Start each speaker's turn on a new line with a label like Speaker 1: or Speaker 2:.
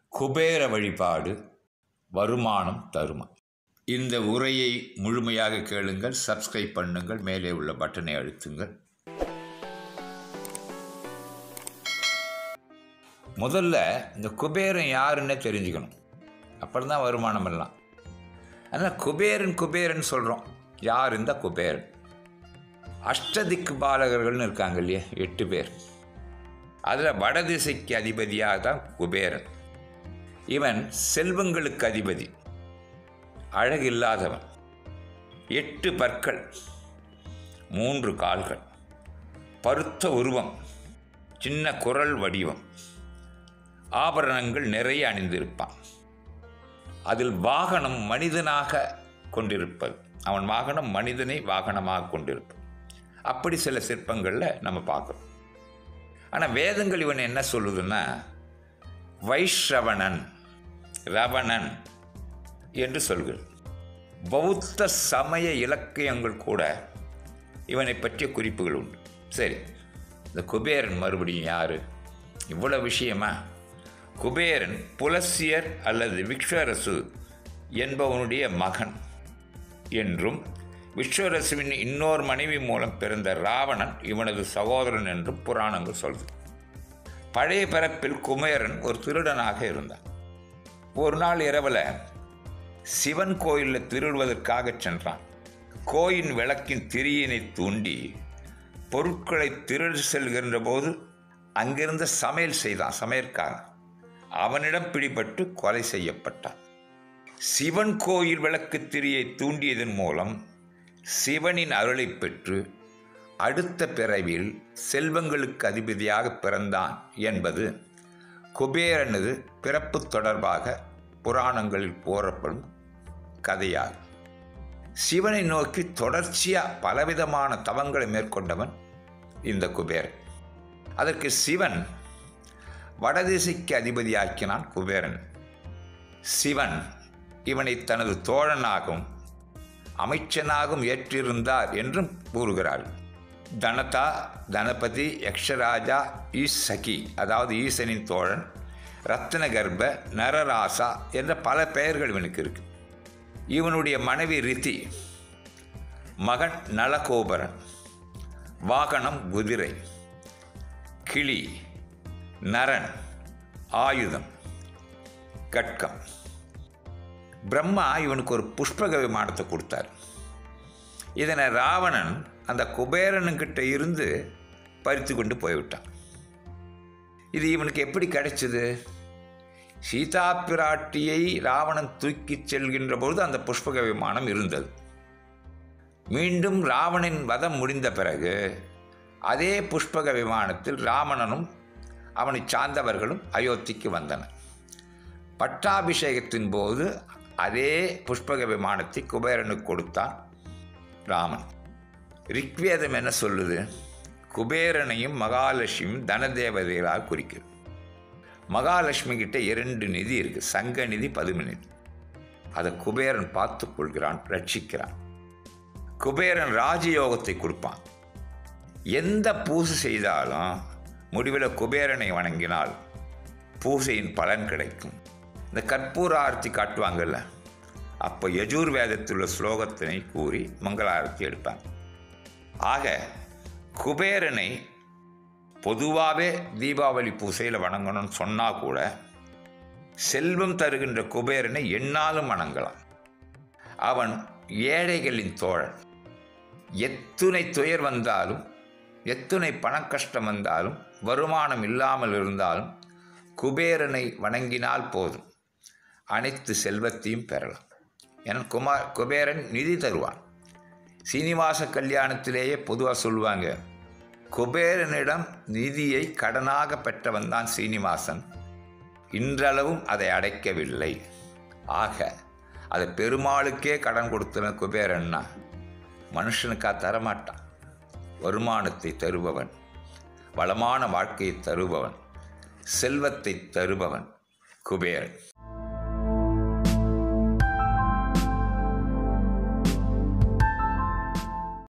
Speaker 1: குபேர வழிபாடு வருமானம் தருமா இந்த உரையை முழுமையாக கேளுங்கள் சப்ஸ்கிரைப் பண்ணுங்கள் மேலே உள்ள பட்டனை அழுத்துங்கள் முதல்ல இந்த குபேரன் யாருன்னு தெரிஞ்சுக்கணும் அப்புறம் தான் வருமானம் எல்லாம் அதனால் குபேரன் குபேரன் சொல்கிறோம் யார் இந்த குபேரன் அஷ்டதிக்கு பாலகர்கள்னு இருக்காங்க இல்லையா எட்டு பேர் அதில் வடதிசைக்கு அதிபதியாக தான் குபேரன் இவன் செல்வங்களுக்கு அதிபதி அழகில்லாதவன் எட்டு பற்கள் மூன்று கால்கள் பருத்த உருவம் சின்ன குரல் வடிவம் ஆபரணங்கள் நிறைய அணிந்திருப்பான் அதில் வாகனம் மனிதனாக கொண்டிருப்பது அவன் வாகனம் மனிதனை வாகனமாக கொண்டிருப்பது அப்படி சில சிற்பங்களில் நம்ம பார்க்குறோம் ஆனால் வேதங்கள் இவன் என்ன சொல்லுதுன்னா வைஷ்ரவணன் ரவணன் என்று சொல்கிறது பௌத்த சமய இலக்கியங்கள் கூட இவனை பற்றிய குறிப்புகள் உண்டு சரி இந்த குபேரன் மறுபடியும் யார் இவ்வளோ விஷயமா குபேரன் புலசியர் அல்லது விக்ஷரசு என்பவனுடைய மகன் என்றும் விஸ்வரசுவின் இன்னொரு மனைவி மூலம் பிறந்த ராவணன் இவனது சகோதரன் என்றும் புராணங்கள் சொல்லுது பழைய பிறப்பில் குபேரன் ஒரு திருடனாக இருந்தான் ஒரு நாள் இரவில் சிவன் கோயிலில் திருடுவதற்காக சென்றான் கோயின் விளக்கின் திரியினை தூண்டி பொருட்களை திருடு செல்கின்ற போது அங்கிருந்த சமையல் செய்தான் சமையற்காரன் அவனிடம் பிடிபட்டு கொலை செய்யப்பட்டான் சிவன் கோயில் விளக்கு திரியை தூண்டியதன் மூலம் சிவனின் அருளை பெற்று அடுத்த பிறவியில் செல்வங்களுக்கு அதிபதியாக பிறந்தான் என்பது குபேரனது பிறப்பு தொடர்பாக புராணங்களில் கூறப்படும் கதையாகும் சிவனை நோக்கி தொடர்ச்சியாக பலவிதமான தவங்களை மேற்கொண்டவன் இந்த குபேரன் அதற்கு சிவன் வடதிசைக்கு அதிபதியாக்கினான் குபேரன் சிவன் இவனை தனது தோழனாகவும் அமைச்சனாகவும் ஏற்றிருந்தார் என்றும் கூறுகிறாள் தனதா தனபதி யக்ஷராஜா ஈசகி அதாவது ஈசனின் தோழன் ரத்னகர்ப நரராசா என்ற பல பெயர்கள் இவனுக்கு இருக்கு இவனுடைய மனைவி ரிதி மகன் நலகோபரன் வாகனம் குதிரை கிளி நரன் ஆயுதம் கட்கம் பிரம்மா இவனுக்கு ஒரு புஷ்பக விமானத்தை கொடுத்தார் இதனை ராவணன் அந்த குபேரனுக்கிட்ட இருந்து பறித்து கொண்டு போய்விட்டான் இது இவனுக்கு எப்படி கிடைச்சது சீதா பிராட்டியை ராவணன் தூக்கிச் செல்கின்ற பொழுது அந்த புஷ்பக விமானம் இருந்தது மீண்டும் ராவணின் வதம் முடிந்த பிறகு அதே புஷ்பக விமானத்தில் ராவணனும் அவனை சார்ந்தவர்களும் அயோத்திக்கு வந்தனர் பட்டாபிஷேகத்தின் போது அதே புஷ்பக விமானத்தை குபேரனுக்கு கொடுத்தான் ராமன் ரிக்வேதம் என்ன சொல்லுது குபேரனையும் மகாலட்சுமியும் தனதேவதைகளாக குறிக்குது மகாலட்சுமி கிட்ட இரண்டு நிதி இருக்கு சங்க நிதி பதும நிதி அதை குபேரன் பார்த்து கொள்கிறான் ரட்சிக்கிறான் குபேரன் ராஜயோகத்தை கொடுப்பான் எந்த பூசை செய்தாலும் முடிவில் குபேரனை வணங்கினால் பூசையின் பலன் கிடைக்கும் இந்த கற்பூர ஆரத்தி காட்டுவாங்கல்ல அப்போ யஜூர் வேதத்துள்ள ஸ்லோகத்தினை கூறி மங்களாரத்தி எடுப்பாங்க ஆக குபேரனை பொதுவாகவே தீபாவளி பூசையில் வணங்கணும்னு சொன்னால் கூட செல்வம் தருகின்ற குபேரனை எண்ணாலும் வணங்கலாம் அவன் ஏழைகளின் தோழன் எத்துணை துயர் வந்தாலும் எத்துணை பணக்கஷ்டம் வந்தாலும் வருமானம் இல்லாமல் இருந்தாலும் குபேரனை வணங்கினால் போதும் அனைத்து செல்வத்தையும் பெறலாம் என குமார் குபேரன் நிதி தருவான் சீனிவாச கல்யாணத்திலேயே பொதுவாக சொல்லுவாங்க குபேரனிடம் நிதியை கடனாக பெற்றவன் தான் சீனிவாசன் இன்றளவும் அதை அடைக்கவில்லை ஆக அதை பெருமாளுக்கே கடன் கொடுத்தன குபேரன்னா மனுஷனுக்கா தரமாட்டான் வருமானத்தை தருபவன் வளமான வாழ்க்கையை தருபவன் செல்வத்தை தருபவன் குபேரன்